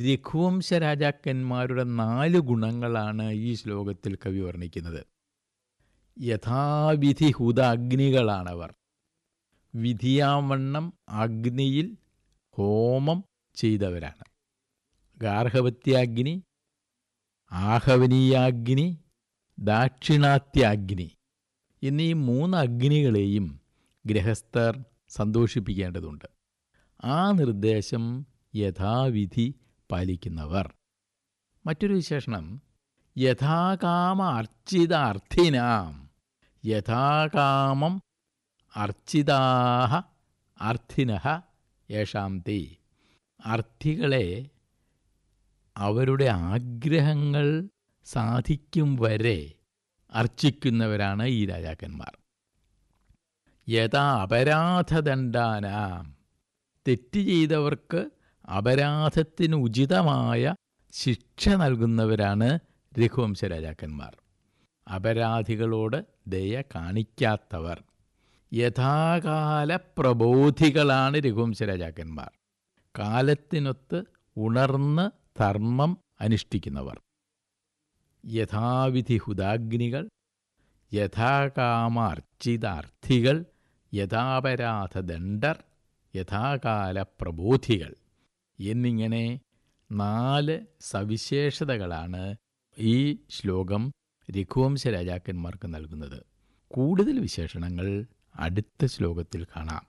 രഘുവംശ രാജാക്കന്മാരുടെ നാല് ഗുണങ്ങളാണ് ഈ ശ്ലോകത്തിൽ കവി വർണ്ണിക്കുന്നത് യഥാവിധി ഹുതാഗ്നികളാണവർ വിധിയാവണ്ണം അഗ്നിയിൽ ഹോമം ചെയ്തവരാണ് ഗാർഹവത്യാഗ്നി ആഹവനീയാഗ്നി ദാക്ഷിണാത്യാഗ്നി എന്നീ മൂന്ന് അഗ്നികളെയും ഗൃഹസ്ഥർ സന്തോഷിപ്പിക്കേണ്ടതുണ്ട് ആ നിർദ്ദേശം യഥാവിധി പാലിക്കുന്നവർ മറ്റൊരു വിശേഷണം യഥാകാമ അർച്ചിത അർത്ഥിനാം യഥാകാമം അർച്ചിതാഹ അർത്ഥിനഃ യേഷാം തേ അർത്ഥികളെ അവരുടെ ആഗ്രഹങ്ങൾ സാധിക്കും വരെ അർച്ചിക്കുന്നവരാണ് ഈ രാജാക്കന്മാർ യഥാ അപരാധദണ്ഡാനാം തെറ്റ് ചെയ്തവർക്ക് അപരാധത്തിന് ഉചിതമായ ശിക്ഷ നൽകുന്നവരാണ് രഘുവംശ രാജാക്കന്മാർ അപരാധികളോട് ദയ കാണിക്കാത്തവർ യഥാകാല പ്രബോധികളാണ് രഘുവംശ രാജാക്കന്മാർ കാലത്തിനൊത്ത് ഉണർന്ന് ധർമ്മം അനുഷ്ഠിക്കുന്നവർ യഥാവിധി ഹുദാഗ്നികൾ യഥാകാമ അർച്ചിതാർത്ഥികൾ യഥാപരാധദണ്ഡർ യഥാകാല പ്രബോധികൾ എന്നിങ്ങനെ നാല് സവിശേഷതകളാണ് ഈ ശ്ലോകം രഘുവംശ രാജാക്കന്മാർക്ക് നൽകുന്നത് കൂടുതൽ വിശേഷണങ്ങൾ അടുത്ത ശ്ലോകത്തിൽ കാണാം